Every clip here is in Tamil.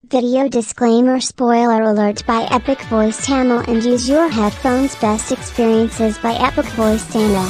Video disclaimer spoiler alert by Epic Voice Tamil and use your headphones best experiences by Epic Voice Tamil.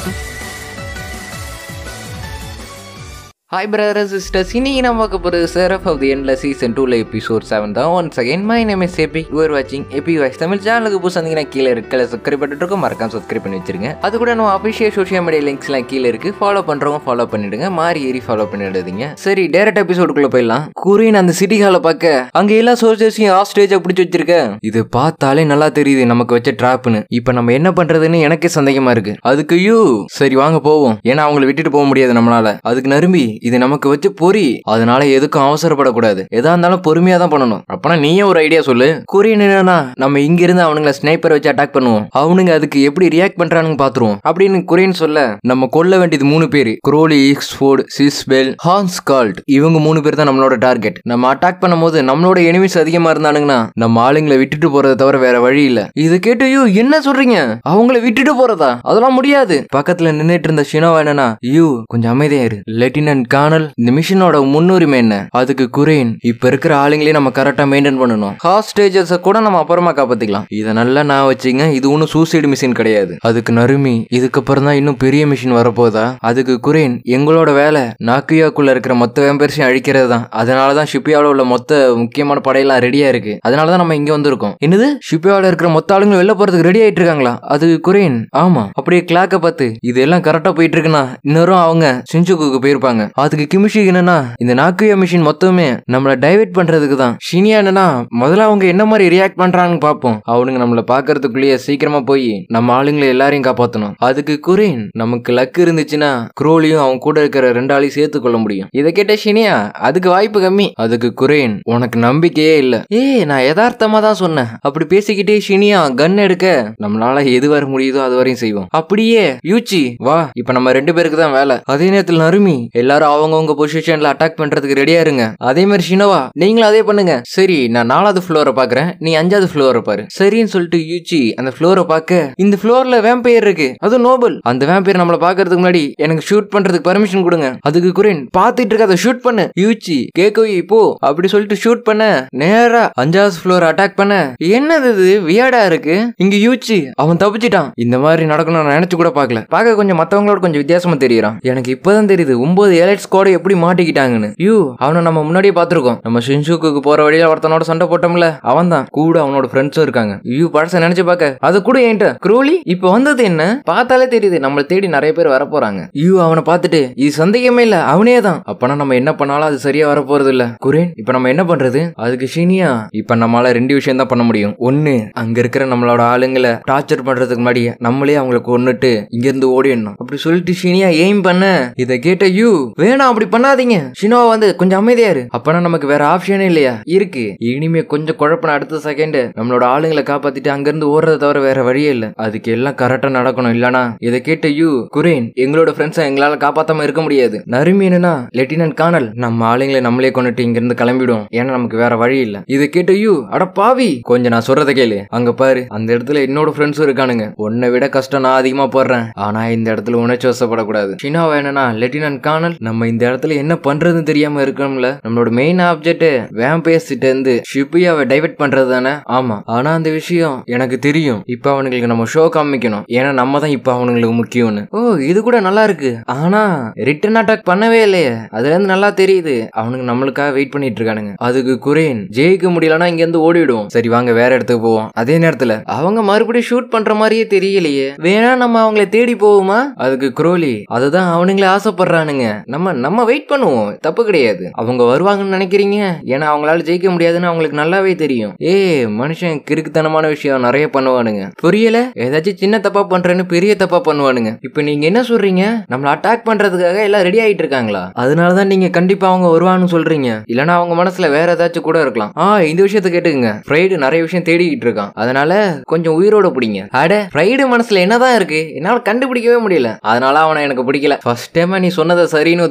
Hi brother sisters இன்னைக்கு நம்ம பார்க்க போகிறது சேரஃப் ஆஃப் தி எண்ட்ல சீசன் டூல எபிசோட் செவன் தான் once again my name is AB you're வாட்சிங் ஏபி வாய்ஸ் தமிழ் சேனலுக்கு புதுசாக இருந்தீங்கன்னா கீழே இருக்க சப்ஸ்கிரைப் பண்ணிட்டு மறக்காம சப்ஸ்கிரைப் பண்ணி வச்சிருங்க அது கூட நம்ம அஃபிஷியல் சோஷியல் மீடியா லிங்க்ஸ்லாம் கீழே இருக்கு ஃபாலோ பண்றவங்க ஃபாலோ பண்ணிடுங்க மாறி ஏறி ஃபாலோ பண்ணிடாதீங்க சரி டேரக்ட் எபிசோடுக்குள்ள போயிடலாம் குரியன் அந்த சிட்டி ஹாலை பார்க்க அங்க எல்லா சோல்ஜர்ஸையும் ஹாஸ்டேஜா பிடிச்சி வச்சிருக்க இது பார்த்தாலே நல்லா தெரியுது நமக்கு வச்ச ட்ராப்னு இப்போ நம்ம என்ன பண்றதுன்னு எனக்கே சந்தேகமா இருக்கு அதுக்கு யூ சரி வாங்க போவோம் ஏன்னா அவங்கள விட்டுட்டு போக முடியாது நம்மளால அதுக்கு நரும்பி இது நமக்கு வச்சு பொறி அதனால எதுக்கும் அவசரப்படக்கூடாது எதா இருந்தாலும் பொறுமையா தான் பண்ணணும் அப்பனா நீயே ஒரு ஐடியா சொல்லு கொரியன் என்னன்னா நம்ம இங்க இருந்து அவனுங்கள ஸ்னைப்பர் வச்சு அட்டாக் பண்ணுவோம் அவனுங்க அதுக்கு எப்படி ரியாக்ட் பண்றானுங்க பாத்துருவோம் அப்படின்னு கொரியன் சொல்ல நம்ம கொல்ல வேண்டியது மூணு பேர் குரோலி இக்ஸ்போர்ட் சிஸ்பெல் ஹான்ஸ் கால்ட் இவங்க மூணு பேர் தான் நம்மளோட டார்கெட் நம்ம அட்டாக் பண்ணும்போது நம்மளோட எனிமிஸ் அதிகமா இருந்தானுங்கன்னா நம்ம ஆளுங்களை விட்டுட்டு போறதை தவிர வேற வழி இல்ல இது கேட்டு யூ என்ன சொல்றீங்க அவங்கள விட்டுட்டு போறதா அதெல்லாம் முடியாது பக்கத்துல நின்னுட்டு இருந்த ஷினோவா என்னன்னா யூ கொஞ்சம் அமைதியா இரு லெப்டினன்ட் கார்னல் இந்த மிஷனோட முன்னுரிமை என்ன அதுக்கு குரேன் இப்ப இருக்கிற ஆளுங்களே நம்ம கரெக்டா மெயின்டைன் பண்ணணும் ஹாஸ்டேஜஸ் கூட நம்ம அப்புறமா காப்பாத்திக்கலாம் இதை நல்லா நான் வச்சுங்க இது ஒன்றும் சூசைடு மிஷின் கிடையாது அதுக்கு நறுமி இதுக்கப்புறம் தான் இன்னும் பெரிய மிஷின் வரப்போதா அதுக்கு குரேன் எங்களோட வேலை நாக்கியாக்குள்ள இருக்கிற மொத்த வேம்பர்ஸையும் அழிக்கிறது தான் அதனால தான் ஷிப்பியாவில் உள்ள மொத்த முக்கியமான படையெல்லாம் ரெடியா இருக்கு அதனால தான் நம்ம இங்க வந்திருக்கோம் என்னது ஷிப்பியாவில் இருக்கிற மொத்த ஆளுங்களும் வெளில போறதுக்கு ரெடி ஆயிட்டு இருக்காங்களா அது குரேன் ஆமா அப்படியே கிளாக்க பார்த்து இது எல்லாம் கரெக்டா போயிட்டு இருக்குன்னா இன்னொரும் அவங்க சிஞ்சுக்கு போயிருப்பாங்க அதுக்கு கிமிஷி என்னன்னா இந்த நாக்குயா மிஷின் மொத்தமே நம்மளை டைவர்ட் பண்றதுக்கு தான் ஷினியா என்னன்னா முதல்ல அவங்க என்ன மாதிரி ரியாக்ட் பண்றாங்கன்னு பார்ப்போம் அவனுங்க நம்மள பாக்குறதுக்குள்ளேயே சீக்கிரமா போய் நம்ம ஆளுங்களை எல்லாரையும் காப்பாத்தணும் அதுக்கு குரேன் நமக்கு லக் இருந்துச்சுன்னா குரோலியும் அவன் கூட இருக்கிற ரெண்டு ஆளையும் சேர்த்து கொள்ள முடியும் இதை கேட்ட ஷினியா அதுக்கு வாய்ப்பு கம்மி அதுக்கு குரேன் உனக்கு நம்பிக்கையே இல்ல ஏய் நான் யதார்த்தமா தான் சொன்னேன் அப்படி பேசிக்கிட்டே ஷினியா கன் எடுக்க நம்மளால எது வர முடியுதோ அது வரையும் செய்வோம் அப்படியே யூச்சி வா இப்ப நம்ம ரெண்டு பேருக்கு தான் வேலை அதே நேரத்தில் நறுமி எல்லாரும் அவங்கவுங்க பொசிஷன்ல அட்டாக் பண்றதுக்கு ரெடியா இருங்க அதே மாதிரி ஷினோவா நீங்களும் அதே பண்ணுங்க சரி நான் நாலாவது ஃப்ளோரை பாக்குறேன் நீ அஞ்சாவது ஃப்ளோரை பாரு சரின்னு சொல்லிட்டு யூச்சி அந்த ஃப்ளோரை பார்க்க இந்த ஃப்ளோர்ல வேம்பையர் இருக்கு அது நோபல் அந்த வேம்பையர் நம்மள பாக்குறதுக்கு முன்னாடி எனக்கு ஷூட் பண்றதுக்கு பர்மிஷன் கொடுங்க அதுக்கு குரேன் பாத்துட்டு இருக்க அதை ஷூட் பண்ணு யூச்சி கேக்கோயி போ அப்படி சொல்லிட்டு ஷூட் பண்ண நேரா அஞ்சாவது ஃப்ளோர் அட்டாக் பண்ண என்னது இது வியாடா இருக்கு இங்க யூச்சி அவன் தப்பிச்சிட்டான் இந்த மாதிரி நடக்கணும் நான் நினைச்சு கூட பார்க்கல பார்க்க கொஞ்சம் மத்தவங்களோட கொஞ்சம் வித்தியாசமா தெரியறான் எனக்கு இப்பதான் தெரியுது ஒன்பது ஏலைட் ஸ்குவாட எப்படி மாட்டிக்கிட்டாங்கன்னு யூ அவனை நம்ம முன்னாடியே பார்த்திருக்கோம் நம்ம ஷின்சுக்கு போற வழியில ஒருத்தனோட சண்டை போட்டோம்ல அவன் தான் கூட அவனோட ஃப்ரெண்ட்ஸும் இருக்காங்க யூ பழச நினைச்சு பார்க்க அது கூட என்கிட்ட குரோலி இப்ப வந்தது என்ன பார்த்தாலே தெரியுது நம்மள தேடி நிறைய பேர் வர போறாங்க யூ அவனை பார்த்துட்டு இது சந்தேகமே இல்ல அவனே தான் அப்பனா நம்ம என்ன பண்ணாலும் அது சரியா வர போறது இல்ல குரேன் இப்ப நம்ம என்ன பண்றது அதுக்கு ஷினியா இப்ப நம்மளால ரெண்டு விஷயம் தான் பண்ண முடியும் ஒன்னு அங்க இருக்கிற நம்மளோட ஆளுங்களை டார்ச்சர் பண்றதுக்கு முன்னாடி நம்மளே அவங்களை கொன்னுட்டு இங்க இருந்து ஓடிடணும் அப்படி சொல்லிட்டு ஷினியா எய்ம் பண்ண இதை கேட்ட யூ வேணாம் அப்படி பண்ணாதீங்க ஷினோவா வந்து கொஞ்சம் அமைதியா இரு அப்பனா நமக்கு வேற ஆப்ஷனே இல்லையா இருக்கு இனிமே கொஞ்சம் குழப்பம் அடுத்த செகண்ட் நம்மளோட ஆளுங்களை காப்பாத்திட்டு அங்க இருந்து ஓடுறத தவிர வேற வழியே இல்ல அதுக்கு எல்லாம் கரெக்டா நடக்கணும் இல்லனா இதை கேட்ட யூ குரேன் எங்களோட ஃப்ரெண்ட்ஸை எங்களால காப்பாத்தாம இருக்க முடியாது நறுமி என்னன்னா லெப்டினன்ட் கானல் நம்ம ஆளுங்களை நம்மளே கொண்டுட்டு இங்க இருந்து கிளம்பிடும் ஏன்னா நமக்கு வேற வழி இல்ல இதை கேட்ட யூ அட பாவி கொஞ்சம் நான் சொல்றத கேளு அங்க பாரு அந்த இடத்துல என்னோட ஃப்ரெண்ட்ஸும் இருக்கானுங்க உன்னை விட கஷ்டம் நான் அதிகமா போடுறேன் ஆனா இந்த இடத்துல உணர்ச்சி வசப்படக்கூடாது ஷினாவா என்னன்னா லெப்டினன்ட் கானல் நம்ம இந்த இடத்துல என்ன பண்றதுன்னு தெரியாம இருக்கணும்ல நம்மளோட மெயின் ஆப்ஜெக்ட் வேம்பயர்ஸ் கிட்ட இருந்து ஷிப்பியாவை டைவர்ட் பண்றது தானே ஆமா ஆனா அந்த விஷயம் எனக்கு தெரியும் இப்ப அவனுங்களுக்கு நம்ம ஷோ காமிக்கணும் ஏன்னா நம்ம தான் இப்ப அவனுங்களுக்கு முக்கியம்னு ஓ இது கூட நல்லா இருக்கு ஆனா ரிட்டர்ன் அட்டாக் பண்ணவே இல்லையே அதுல இருந்து நல்லா தெரியுது அவனுக்கு நம்மளுக்காக வெயிட் பண்ணிட்டு இருக்கானுங்க அதுக்கு குரேன் ஜெயிக்க முடியலன்னா இங்க இருந்து ஓடிடுவோம் சரி வாங்க வேற இடத்துக்கு போவோம் அதே நேரத்துல அவங்க மறுபடியும் ஷூட் பண்ற மாதிரியே தெரியலையே வேணா நம்ம அவங்கள தேடி போவோமா அதுக்கு குரோலி அதுதான் அவனுங்களே ஆசைப்படுறானுங்க நம்ம நம்ம வெயிட் பண்ணுவோம் தப்பு கிடையாது அவங்க வருவாங்கன்னு நினைக்கிறீங்க ஏன்னா அவங்களால ஜெயிக்க முடியாதுன்னு அவங்களுக்கு நல்லாவே தெரியும் ஏ மனுஷன் கிறுக்குத்தனமான விஷயம் நிறைய பண்ணுவானுங்க புரியல ஏதாச்சும் சின்ன தப்பா பண்றேன்னு பெரிய தப்பா பண்ணுவானுங்க இப்ப நீங்க என்ன சொல்றீங்க நம்மள அட்டாக் பண்றதுக்காக எல்லாம் ரெடி ஆயிட்டு இருக்காங்களா அதனாலதான் நீங்க கண்டிப்பா அவங்க வருவான்னு சொல்றீங்க இல்லனா அவங்க மனசுல வேற ஏதாச்சும் கூட இருக்கலாம் ஆ இந்த விஷயத்த கேட்டுக்குங்க ஃப்ரைடு நிறைய விஷயம் தேடிக்கிட்டு இருக்கான் அதனால கொஞ்சம் உயிரோட பிடிங்க அட ஃப்ரைடு மனசுல என்னதான் இருக்கு என்னால கண்டுபிடிக்கவே முடியல அதனால அவனை எனக்கு பிடிக்கல ஃபர்ஸ்ட் டைம் நீ சொன்னதை சரின்னு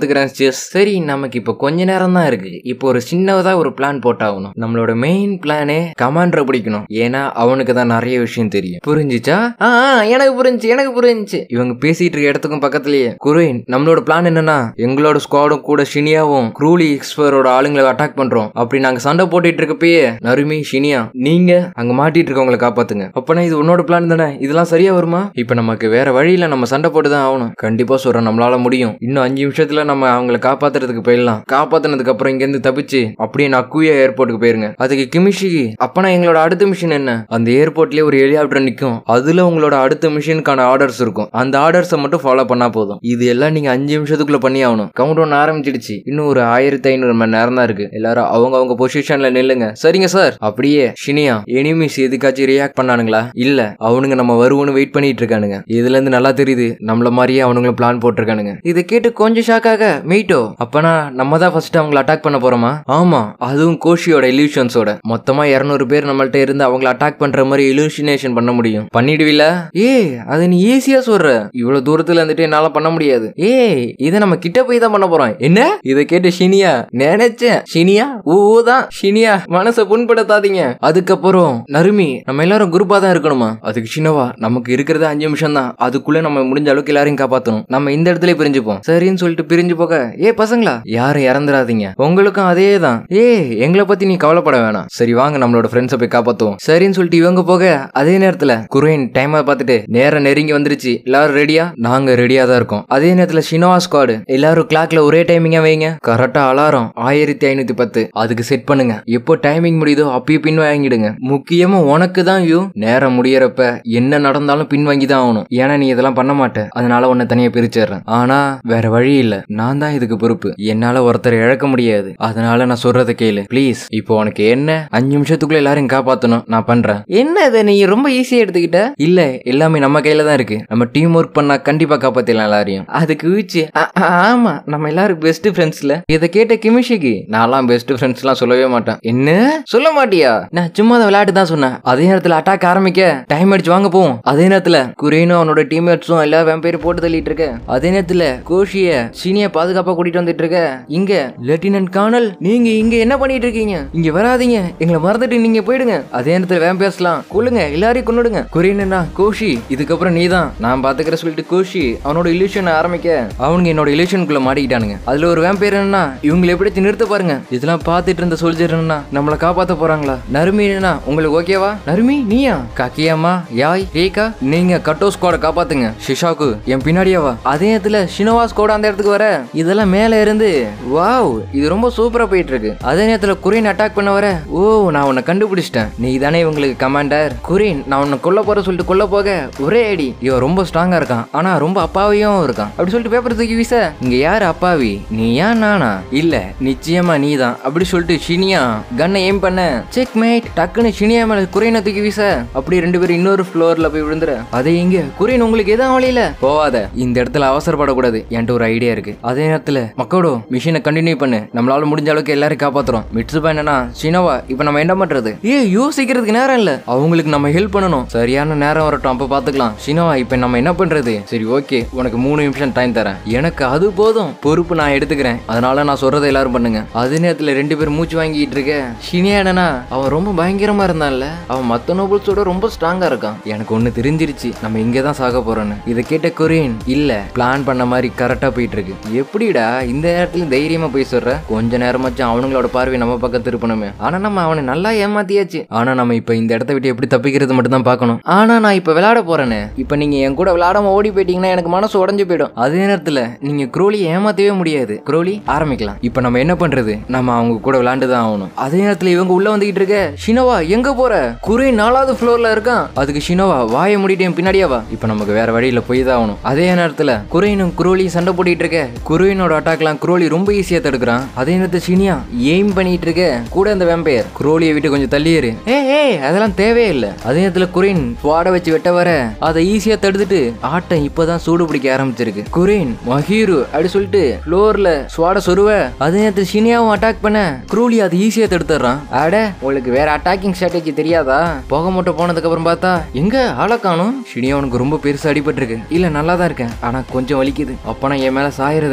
ஒத்துக்கிறேன் சிஸ் சரி நமக்கு இப்போ கொஞ்ச நேரம் தான் இருக்கு இப்போ ஒரு சின்னதா ஒரு பிளான் போட்டாகணும் நம்மளோட மெயின் பிளானே கமாண்டரை பிடிக்கணும் ஏன்னா அவனுக்கு தான் நிறைய விஷயம் தெரியும் புரிஞ்சுச்சா ஆ ஆ, எனக்கு புரிஞ்சு எனக்கு புரிஞ்சுச்சு இவங்க பேசிட்டு இருக்க இடத்துக்கும் பக்கத்துலயே குருவின் நம்மளோட பிளான் என்னன்னா எங்களோட ஸ்குவாடும் கூட ஷினியாவும் க்ரூலி எக்ஸ்பரோட ஆளுங்களை அட்டாக் பண்றோம் அப்படி நாங்க சண்டை போட்டுட்டு இருக்கப்பயே நறுமி ஷினியா நீங்க அங்க மாட்டிட்டு இருக்கவங்களை காப்பாத்துங்க அப்பனா இது உன்னோட பிளான் தானே இதெல்லாம் சரியா வருமா இப்ப நமக்கு வேற வழியில நம்ம சண்டை போட்டு தான் ஆகணும் கண்டிப்பா சொல்றேன் நம்மளால முடியும் இன்னும் அஞ்சு நிமிஷத்துல நம்ம அவங்கள காப்பாத்துறதுக்கு போயிடலாம் காப்பாத்தினதுக்கு அப்புறம் இங்க இருந்து தப்பிச்சு அப்படியே நக்குயா ஏர்போர்ட்டுக்கு போயிருங்க அதுக்கு கிமிஷிக்கு அப்பனா எங்களோட அடுத்த மிஷன் என்ன அந்த ஏர்போர்ட்லயே ஒரு ஹெலிகாப்டர் நிக்கும் அதுல உங்களோட அடுத்த மிஷனுக்கான ஆர்டர்ஸ் இருக்கும் அந்த ஆர்டர்ஸை மட்டும் ஃபாலோ பண்ணா போதும் இது எல்லாம் நீங்க அஞ்சு நிமிஷத்துக்குள்ள பண்ணி ஆகணும் கவுண்ட் ஒன் ஆரம்பிச்சிடுச்சு இன்னும் ஒரு ஆயிரத்தி ஐநூறு மணி நேரம் தான் இருக்கு எல்லாரும் அவங்க அவங்க பொசிஷன்ல நில்லுங்க சரிங்க சார் அப்படியே ஷினியா எனிமிஸ் எதுக்காச்சும் ரியாக்ட் பண்ணானுங்களா இல்ல அவனுங்க நம்ம வருவோன்னு வெயிட் பண்ணிட்டு இருக்கானுங்க இதுல இருந்து நல்லா தெரியுது நம்மள மாதிரியே அவனுங்களும் பிளான் போட்டிருக்கானுங்க இதை கேட்டு கொஞ்சம் ஷாக்காக மீட்டோ அப்பனா நம்ம தான் ஃபர்ஸ்ட் அவங்கள அட்டாக் பண்ண போறோமா ஆமா அதுவும் கோஷியோட இல்யூஷன்ஸோட மொத்தமா இருநூறு பேர் நம்மள்ட்ட இருந்து அவங்கள அட்டாக் பண்ற மாதிரி இலூஷினேஷன் பண்ண முடியும் பண்ணிடுவில ஏய் அது நீ ஈஸியா சொல்ற இவ்வளவு தூரத்துல இருந்துட்டு என்னால பண்ண முடியாது ஏய் இதை நம்ம கிட்ட போய் தான் பண்ண போறோம் என்ன இதை கேட்டு ஷினியா நினைச்சேன் ஷினியா ஊ தான் ஷினியா மனசை புண்படுத்தாதீங்க அதுக்கப்புறம் நறுமி நம்ம எல்லாரும் குரூப்பா தான் இருக்கணுமா அதுக்கு சின்னவா நமக்கு இருக்கிறது அஞ்சு நிமிஷம் தான் அதுக்குள்ள நம்ம முடிஞ்ச அளவுக்கு எல்லாரையும் காப்பாத்தணும் நம்ம இந்த இடத்துல பிரிஞ்சுப்போம் சரின்னு சொல்லிட்டு பிரிஞ்சு போக ஏ பசங்களா யாரும் இறந்துடாதீங்க உங்களுக்கும் அதே தான் ஏ எங்களை பத்தி நீ கவலைப்பட வேணாம் சரி வாங்க நம்மளோட ஃப்ரெண்ட்ஸை போய் காப்பாத்துவோம் சரின்னு சொல்லிட்டு இவங்க போக அதே நேரத்துல குரேன் டைமை பார்த்துட்டு நேரம் நெருங்கி வந்துருச்சு எல்லாரும் ரெடியா நாங்க ரெடியா தான் இருக்கோம் அதே நேரத்துல ஷினோவா ஸ்குவாடு எல்லாரும் கிளாக்ல ஒரே டைமிங்கா வைங்க கரெக்டா அலாரம் ஆயிரத்தி ஐநூத்தி பத்து அதுக்கு செட் பண்ணுங்க எப்போ டைமிங் முடியுதோ அப்பயே பின் வாங்கிடுங்க முக்கியமா உனக்கு தான் யூ நேரம் முடியறப்ப என்ன நடந்தாலும் பின் வாங்கி தான் ஆகணும் ஏன்னா நீ இதெல்லாம் பண்ண மாட்ட அதனால உன்னை தனியா பிரிச்சிடுறேன் ஆனா வேற வழி இல்ல நான் தான் இதுக்கு பொறுப்பு என்னால ஒருத்தரை இழக்க முடியாது அதனால நான் சொல்றதை கேளு ப்ளீஸ் இப்போ உனக்கு என்ன அஞ்சு நிமிஷத்துக்குள்ள எல்லாரையும் காப்பாத்தணும் நான் பண்றேன் என்ன இதை நீ ரொம்ப ஈஸியா எடுத்துக்கிட்ட இல்ல எல்லாமே நம்ம கையில தான் இருக்கு நம்ம டீம் ஒர்க் பண்ணா கண்டிப்பா காப்பாத்திடலாம் எல்லாரையும் அதுக்கு வீச்சு ஆமா நம்ம எல்லாரும் பெஸ்ட் ஃப்ரெண்ட்ஸ்ல இதை கேட்ட கிமிஷிக்கு நான்லாம் பெஸ்ட் ஃப்ரெண்ட்ஸ்லாம் சொல்லவே மாட்டேன் என்ன சொல்ல மாட்டியா நான் சும்மா அதை விளையாட்டு தான் சொன்னேன் அதே நேரத்துல அட்டாக் ஆரம்பிக்க டைம் அடிச்சு வாங்க போவோம் அதே நேரத்துல குரேனும் அவனோட டீம்மேட்ஸும் எல்லா வெம்பேரும் போட்டு தள்ளிட்டு இருக்க அதே நேரத்துல கோஷிய சீனிய பாதுகாப்பா கூட்டிட்டு வந்துட்டு இருக்க இங்க லெப்டினன்ட் கார்னல் நீங்க இங்க என்ன பண்ணிட்டு இருக்கீங்க இங்க வராதீங்க எங்களை மறந்துட்டு நீங்க போயிடுங்க அதே நேரத்துல வேம்பேர்ஸ்லாம் கொல்லுங்க எல்லாரையும் கொன்னுடுங்க குரேனா கோஷி இதுக்கப்புறம் நீதான் நான் பாத்துக்கிற சொல்லிட்டு கோஷி அவனோட இல்யூஷன் ஆரம்பிக்க அவனுங்க என்னோட இல்யூஷனுக்குள்ள மாட்டிக்கிட்டானுங்க அதுல ஒரு வேம்பேர் என்னன்னா இவங்களை எப்படி நிறுத்த பாருங்க இதெல்லாம் பார்த்துட்டு இருந்த சோல்ஜர் என்னன்னா நம்மளை காப்பாத்த போறாங்களா நறுமி என்னன்னா உங்களுக்கு ஓகேவா நறுமி நீயா காக்கியாமா யாய் ரேகா நீங்க கட்டோ ஸ்குவாட காப்பாத்துங்க ஷிஷாக்கு என் பின்னாடியே வா அதே நேரத்துல ஷினோவா ஸ்குவாட் அந்த இடத்துக்கு வர இதெல்லாம் மேல இருந்து வாவ் இது ரொம்ப சூப்பரா போயிட்டு இருக்கு அதே நேரத்துல குரீன் அட்டாக் பண்ண வர ஓ நான் உன்னை கண்டுபிடிச்சிட்டேன் நீ தானே இவங்களுக்கு கமாண்டர் குரீன் நான் உன்னை கொல்ல போற சொல்லிட்டு கொல்ல போக ஒரே அடி இவன் ரொம்ப ஸ்ட்ராங்கா இருக்கான் ஆனா ரொம்ப அப்பாவியும் இருக்கான் அப்படி சொல்லிட்டு பேப்பர் தூக்கி வீச இங்க யாரு அப்பாவி நீ ஏன் நானா இல்ல நிச்சயமா நீ தான் அப்படி சொல்லிட்டு ஷினியா கன்னை எய்ம் பண்ண செக் மேட் டக்குன்னு ஷினியா மேல குரீனை தூக்கி வீச அப்படி ரெண்டு பேரும் இன்னொரு ஃப்ளோர்ல போய் விழுந்துற அதே இங்க குரீன் உங்களுக்கு எதுவும் வழியில போவாத இந்த இடத்துல அவசரப்படக்கூடாது என்கிட்ட ஒரு ஐடியா இருக்கு அதே நேரத்துல மக்கோடோ மிஷினை கண்டினியூ பண்ணு நம்மளால முடிஞ்ச அளவுக்கு எல்லாரும் காப்பாத்துறோம் மிட்சுபா என்னன்னா சினோவா இப்ப நம்ம என்ன பண்றது ஏ யோசிக்கிறதுக்கு நேரம் இல்ல அவங்களுக்கு நம்ம ஹெல்ப் பண்ணணும் சரியான நேரம் வரட்டும் அப்ப பாத்துக்கலாம் சினோவா இப்ப நம்ம என்ன பண்றது சரி ஓகே உனக்கு மூணு நிமிஷம் டைம் தரேன் எனக்கு அது போதும் பொறுப்பு நான் எடுத்துக்கிறேன் அதனால நான் சொல்றதை எல்லாரும் பண்ணுங்க அதே நேரத்துல ரெண்டு பேரும் மூச்சு வாங்கிட்டு இருக்க ஷினியா என்னன்னா அவன் ரொம்ப பயங்கரமா இருந்தான்ல அவன் மத்த நோபல்ஸோட ரொம்ப ஸ்ட்ராங்கா இருக்கான் எனக்கு ஒண்ணு தெரிஞ்சிருச்சு நம்ம இங்கே தான் சாக போறோன்னு இதை கேட்ட கொரியன் இல்ல பிளான் பண்ண மாதிரி கரெக்டா போயிட்டு இருக்கு எப்படிடா இந்த நேரத்துல தைரியமா போய் சொல்ற கொஞ்ச நேரமாச்சும் அவனுங்களோட பார்வை நம்ம பக்கம் திருப்பணுமே ஆனா நம்ம அவனை நல்லா ஏமாத்தியாச்சு ஆனா நம்ம இப்ப இந்த இடத்த விட்டு எப்படி தப்பிக்கிறது மட்டும் தான் பார்க்கணும் ஆனா நான் இப்ப விளையாட போறேனே இப்ப நீங்க என் கூட விளையாடாம ஓடி போயிட்டீங்கன்னா எனக்கு மனசு உடஞ்சு போயிடும் அதே நேரத்துல நீங்க குரோலி ஏமாத்தவே முடியாது குரோலி ஆரம்பிக்கலாம் இப்ப நம்ம என்ன பண்றது நம்ம அவங்க கூட விளையாண்டு தான் ஆகணும் அதே நேரத்துல இவங்க உள்ள வந்துகிட்டு இருக்க ஷினோவா எங்க போற குரே நாலாவது ஃப்ளோர்ல இருக்கான் அதுக்கு ஷினோவா வாயை மூடிட்டு என் பின்னாடியே வா இப்ப நமக்கு வேற வழியில போய் தான் ஆகணும் அதே நேரத்துல குரேனும் குரோலியும் சண்டை போட்டுட்டு இருக்க குரோயினோட அட்டாக்லாம் குரோலி ரொம்ப ஈஸியா தடுக்கிறான் அதே நேரத்துல ஷினியா எய்ம் பண்ணிட்டு இருக்க கூட இந்த வேம்பையர் குரோலியை விட்டு கொஞ்சம் தள்ளியேரு ஏ ஏய் அதெல்லாம் தேவையே இல்ல அதே நேரத்துல குரேன் ஸ்வாட வச்சு வெட்ட வர அதை ஈஸியா தடுத்துட்டு ஆட்டம் இப்பதான் சூடு பிடிக்க ஆரம்பிச்சிருக்கு குரேன் மஹீரு அப்படி சொல்லிட்டு ஃப்ளோர்ல ஸ்வாட சொருவ அதே நேரத்துல ஷினியாவும் அட்டாக் பண்ண குரோலி அதை ஈஸியா தடுத்துறான் அட உங்களுக்கு வேற அட்டாக்கிங் ஸ்ட்ராட்டஜி தெரியாதா போக மட்டும் போனதுக்கு அப்புறம் பார்த்தா எங்க ஆளை காணும் ஷினியா உனக்கு ரொம்ப பெருசா அடிபட்டிருக்கு இல்ல நல்லா தான் இருக்கேன் ஆனா கொஞ்சம் வலிக்குது அப்பனா என் மேல சாயறத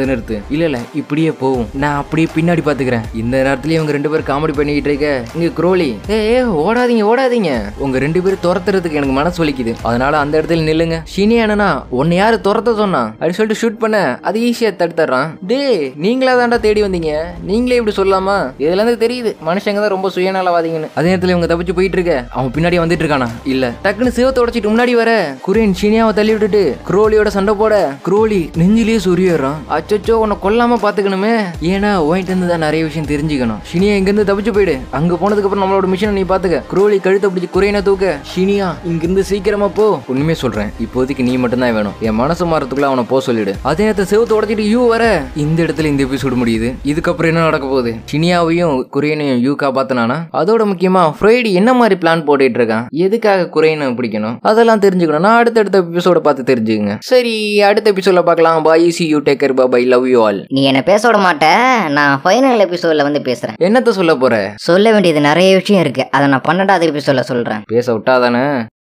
அதை நிறுத்து இல்ல இல்ல இப்படியே போகும் நான் அப்படியே பின்னாடி பாத்துக்கிறேன் இந்த நேரத்துல இவங்க ரெண்டு பேரும் காமெடி பண்ணிக்கிட்டு இருக்க இங்க குரோலி ஏ ஏ, ஓடாதீங்க ஓடாதீங்க உங்க ரெண்டு பேரும் துரத்துறதுக்கு எனக்கு மனசு வலிக்குது அதனால அந்த இடத்துல நில்லுங்க ஷினி அண்ணனா உன்னை யாரு துரத்த சொன்னா அப்படின்னு சொல்லிட்டு ஷூட் பண்ண அது ஈஸியா தடுத்துறான் டே நீங்களா தாண்டா தேடி வந்தீங்க நீங்களே இப்படி சொல்லலாமா இதுல இருந்து தெரியுது மனுஷங்க தான் ரொம்ப சுயநலவாதிங்கன்னு அதே நேரத்துல இவங்க தப்பிச்சு போயிட்டு இருக்க அவன் பின்னாடி வந்துட்டு இருக்கானா இல்ல டக்குன்னு சிவத்தை உடைச்சிட்டு முன்னாடி வர குரேன் ஷினியாவை தள்ளி விட்டுட்டு குரோலியோட சண்டை போட குரோலி நெஞ்சிலேயே சொரியறான் அச்சச்சோ உன்னை கொல்லாம பாத்துக்கணுமே ஏன்னா உன்கிட்ட இருந்து தான் நிறைய விஷயம் தெரிஞ்சுக்கணும் ஷினியா இங்க இருந்து தப்பிச்சு போயிடு அங்க போனதுக்கு அப்புறம் நம்மளோட மிஷனை நீ பாத்துக்க குரோலி கழுத்தை பிடிச்சி குறையின தூக்க ஷினியா இங்க இருந்து சீக்கிரமா போ உண்மையே சொல்றேன் இப்போதைக்கு நீ மட்டும் தான் வேணும் என் மனசு மாறதுக்குள்ள அவனை போக சொல்லிடு அதே நேரத்தை செவத்தை உடச்சிட்டு யூ வர இந்த இடத்துல இந்த எபிசோடு முடியுது இதுக்கப்புறம் என்ன நடக்க போகுது ஷினியாவையும் குரியனையும் யூ காப்பாத்தினானா அதோட முக்கியமா ஃப்ரைடி என்ன மாதிரி பிளான் போட்டுட்டு இருக்கான் எதுக்காக குறையனை பிடிக்கணும் அதெல்லாம் தெரிஞ்சுக்கணும்னா அடுத்தடுத்த எபிசோட பார்த்து தெரிஞ்சுக்கங்க சரி அடுத்த எபிசோட பார்க்கலாம் bye see you take care bye love you all நீ என்ன பேச விட மாட்ட நான் ஃபைனல் எபிசோட்ல வந்து பேசுறேன் என்னத்த சொல்ல போற சொல்ல வேண்டியது நிறைய விஷயம் இருக்கு அதை நான் பன்னெண்டாவது எபிசோட்ல சொல்றேன் பேச விட்டாதானே